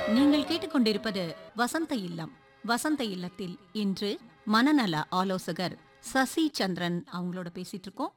நீங்கள் கேட்டுக்கொண்டிருப்பது வசந்த இல்லம் வசந்த இல்லத்தில் இன்று மனநல ஆலோசகர் சசி சந்திரன் அவங்களோட பேசிட்டு இருக்கோம்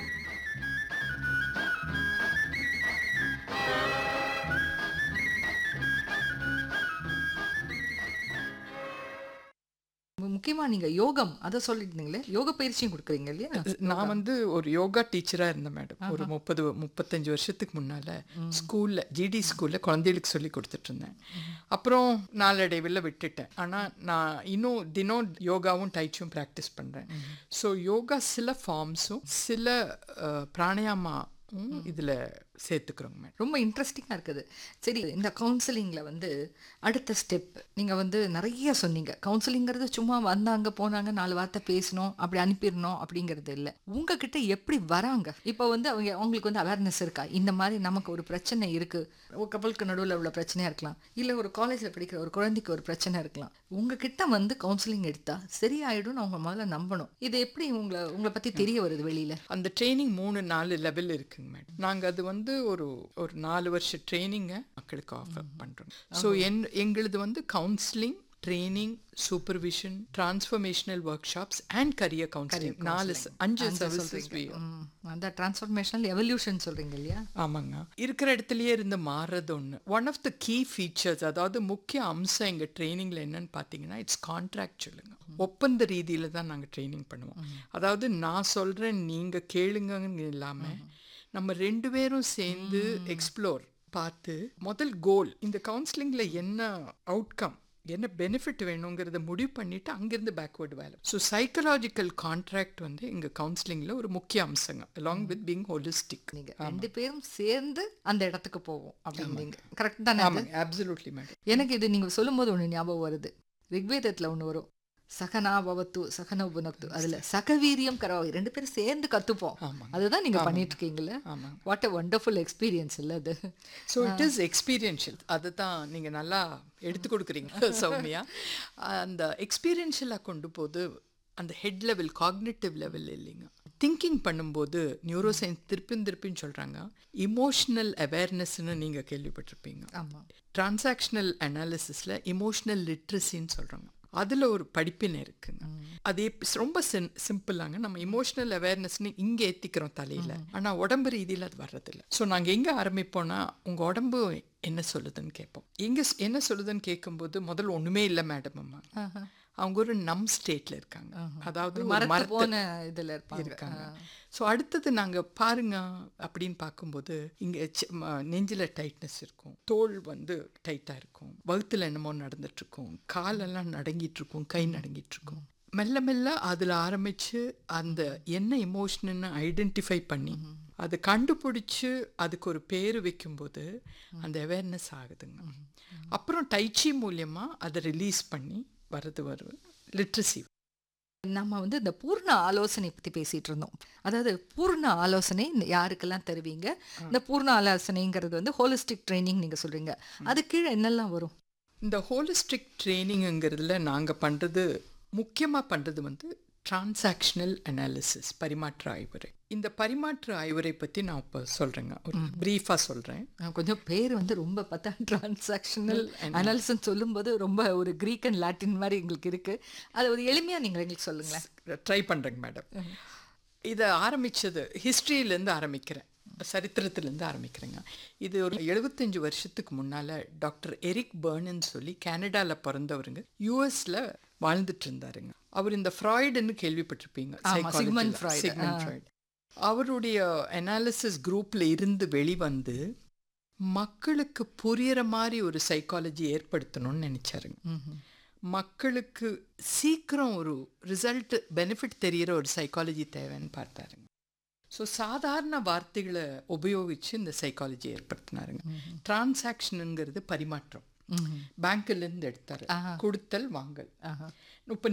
முக்கியமா நீங்க யோகம் அதை சொல்லியிருந்தீங்களே யோக பயிற்சியும் கொடுக்குறீங்க இல்லையா நான் வந்து ஒரு யோகா டீச்சரா இருந்தேன் மேடம் ஒரு முப்பது முப்பத்தஞ்சு வருஷத்துக்கு முன்னால ஸ்கூல்ல ஜிடி ஸ்கூல்ல குழந்தைகளுக்கு சொல்லி கொடுத்துட்டு இருந்தேன் அப்புறம் நாளடைவில் விட்டுட்டேன் ஆனா நான் இன்னும் தினம் யோகாவும் டைச்சும் ப்ராக்டிஸ் பண்றேன் ஸோ யோகா சில ஃபார்ம்ஸும் சில அஹ், பிராணாயாமாவும் இதுல சேர்த்துக்கிறோங்க மேடம் ரொம்ப இன்ட்ரெஸ்டிங்காக இருக்குது சரி இந்த கவுன்சிலிங்கில் வந்து அடுத்த ஸ்டெப் நீங்கள் வந்து நிறைய சொன்னீங்க கவுன்சிலிங்கிறது சும்மா வந்தாங்க போனாங்க நாலு வார்த்தை பேசணும் அப்படி அனுப்பிடணும் அப்படிங்கிறது இல்லை உங்ககிட்ட எப்படி வராங்க இப்போ வந்து அவங்க அவங்களுக்கு வந்து அவேர்னஸ் இருக்கா இந்த மாதிரி நமக்கு ஒரு பிரச்சனை இருக்குது ஒரு கப்பலுக்கு நடுவில் உள்ள பிரச்சனையாக இருக்கலாம் இல்லை ஒரு காலேஜில் படிக்கிற ஒரு குழந்தைக்கு ஒரு பிரச்சனை இருக்கலாம் உங்ககிட்ட வந்து கவுன்சிலிங் எடுத்தா சரியாயிடும்னு அவங்க முதல்ல நம்பணும் இது எப்படி உங்களை உங்களை பற்றி தெரிய வருது வெளியில் அந்த ட்ரைனிங் மூணு நாலு லெவல் இருக்குங்க மேடம் நாங்க அது வந்து ஒரு ஒரு நாலு வருஷ ட்ரைனிங்கை மக்களுக்கு ஆஃபர் பண்றோம் ஸோ என் எங்களுது வந்து counselling training supervision transformational workshops and career counselling நாலு ச- அஞ்சு சர்வீசஸ் ம், அந்த டிரான்ஸ்ஃபர்மேஷனல் எவல்யூஷன் சொல்கிறீங்க இல்லையா ஆமாங்க இருக்கிற இடத்துலயே இருந்து மாறுறது ஒன்று one of the key features அதாவது முக்கிய அம்சம் எங்கள் ட்ரைனிங்கில் என்னன்னு பார்த்தீங்கன்னா இட்ஸ் கான்ட்ராக்சுவலுங்க ஒப்பந்த ரீதியில் தான் நாங்கள் ட்ரைனிங் பண்ணுவோம் அதாவது நான் சொல்கிறேன் நீங்கள் கேளுங்கன்னு இல்லாமல் நம்ம ரெண்டு பேரும் சேர்ந்து எக்ஸ்ப்ளோர் பார்த்து முதல் கோல் இந்த கவுன்சிலிங்கில் என்ன அவுட்கம் என்ன பெனிஃபிட் வேணுங்கிறத முடிவு பண்ணிட்டு அங்கிருந்து பேக்வேர்டு வேலை ஸோ சைக்கலாஜிக்கல் கான்ட்ராக்ட் வந்து எங்கள் கவுன்சிலிங்கில் ஒரு முக்கிய அம்சங்க அலாங் வித் பீங் ஹோலிஸ்டிக் நீங்க ரெண்டு பேரும் சேர்ந்து அந்த இடத்துக்கு போவோம் அப்படின்னீங்க கரெக்ட் தானே அது? ஆமாங்க அப்சல்யூட்லி மேடம் எனக்கு இது நீங்க சொல்லும்போது ஒண்ணு ஞாபகம் வருது ரிக்வேதத்துல ஒண்ணு வரும் சகனா பவத்து சகன உபனக்து அதுல சகவீரியம் கரவாய் ரெண்டு பேரும் சேர்ந்து கத்துப்போம் ஆமாங்க. அதுதான் நீங்க பண்ணிட்டு இருக்கீங்கல்ல ஆமாங்க. வாட் அ வண்டர்ஃபுல் எக்ஸ்பீரியன்ஸ் இல்ல அது ஸோ இட் இஸ் எக்ஸ்பீரியன்ஷியல் அதை தான் நீங்கள் நல்லா எடுத்து கொடுக்குறீங்க சௌமியா அந்த எக்ஸ்பீரியன்ஷியலாக கொண்டு போது அந்த ஹெட் லெவல் காக்னிட்டிவ் லெவல் இல்லைங்க திங்கிங் பண்ணும்போது நியூரோ சயின்ஸ் திருப்பியும் திருப்பியும் சொல்கிறாங்க இமோஷனல் அவேர்னஸ்னு நீங்கள் கேள்விப்பட்டிருப்பீங்க ஆமா டிரான்சாக்ஷனல் அனாலிசிஸில் இமோஷனல் லிட்ரஸின்னு சொல்கிறாங்க அதில் ஒரு படிப்பினை இருக்குங்க அது எப்- ரொம்ப சின் சிம்பிளாங்க நம்ம இமோஷனல் அவேர்னஸ்னு இங்கே ஏற்றிக்கிறோம் தலையில் ஆனால் உடம்பு ரீதியில் அது வர்றதில்ல ஸோ நாங்கள் எங்கே ஆரம்பிப்போம்னா உங்கள் உடம்பு என்ன சொல்லுதுன்னு கேட்போம் எங்கே என்ன சொல்லுதுன்னு கேட்கும்போது முதல்ல ஒன்றுமே இல்லை மேடம் அம்மா அவங்க ஒரு நம் ஸ்டேட்டில் இருக்காங்க அதாவது ஒரு மரத்து மரத்து- போன இதுல இருப்பாங்க இருக்காங்க ஸோ அடுத்தது நாங்கள் பாருங்க அப்படின்னு பார்க்கும்போது இங்கே நெஞ்சில் டைட்னஸ் இருக்கும் தோல் வந்து டைட்டாக இருக்கும் வகுத்துல என்னமோ நடந்துட்டு இருக்கும் காலெல்லாம் நடுங்கிட்டு இருக்கும் கை நடுங்கிட்டு இருக்கும் மெல்ல மெல்ல அதில் ஆரம்பித்து அந்த என்ன இமோஷன்னு ஐடென்டிஃபை பண்ணி அதை கண்டுபிடிச்சு அதுக்கு ஒரு பேர் வைக்கும்போது அந்த அவேர்னஸ் ஆகுதுங்க அப்புறம் டைச்சி மூலியமாக அதை ரிலீஸ் பண்ணி வர்றது வரும் லிட்ரஸி நம்ம வந்து இந்த பூர்ண ஆலோசனை பத்தி பேசிட்டு இருந்தோம் அதாவது பூர்ண ஆலோசனை இந்த யாருக்கெல்லாம் தருவீங்க இந்த பூர்ண ஆலோசனைங்கிறது வந்து ஹோலிஸ்டிக் ட்ரைனிங் நீங்க சொல்றீங்க அது கீழே என்னெல்லாம் வரும் இந்த ஹோலிஸ்டிக் ட்ரைனிங்கிறதுல நாங்கள் பண்ணுறது முக்கியமாக பண்ணுறது வந்து டிரான்சாக்ஷனல் அனாலிசிஸ் பரிமாற்ற ஆய்வுரை இந்த பரிமாற்ற ஆய்வுரை பற்றி நான் இப்போ சொல்கிறேங்க ஒரு ப்ரீஃபாக சொல்கிறேன் நான் கொஞ்சம் பேர் வந்து ரொம்ப பார்த்தா டிரான்சாக்ஷனல் அனாலிசிஸ் சொல்லும்போது ரொம்ப ஒரு கிரீக் அண்ட் லாட்டின் மாதிரி எங்களுக்கு இருக்கு அது ஒரு எளிமையா நீங்க எங்களுக்கு சொல்லுங்களேன் ட்ரை பண்ணுறேங்க மேடம் இதை ஆரம்பித்தது ஹிஸ்ட்ரியிலேருந்து ஆரம்பிக்கிறேன் சரித்திரத்திலேருந்து ஆரம்பிக்கிறேங்க இது ஒரு எழுபத்தஞ்சு வருஷத்துக்கு முன்னால் டாக்டர் எரிக் பர்னன் சொல்லி கனடாவில் பிறந்தவருங்க யூஎஸில் வாழ்ந்துட்டு இருந்தாருங்க அவர் இந்த ஃப்ராய்டுன்னு கேள்விப்பட்டிருப்பீங்க ஆமா, Sigmund psychology ல. Freud. Sigmund Freud. அவருடைய அனாலிசிஸ் குரூப்பில் இருந்து வெளிவந்து மக்களுக்கு புரியற மாதிரி ஒரு சைக்காலஜி ஏற்படுத்தணும்னு நினைச்சாருங்க மக்களுக்கு சீக்கிரம் ஒரு ரிசல்ட் பெனிஃபிட் தெரிகிற ஒரு சைக்காலஜி தேவைன்னு பார்த்தாருங்க ஸோ சாதாரண வார்த்தைகளை உபயோகித்து இந்த சைக்காலஜி ஏற்படுத்தினாருங்க டிரான்சாக்ஷனுங்கிறது பரிமாற்றம் பேங்க்ல இருந்து எடுத்தாரு கொடுத்தல் வாங்கல் இப்போ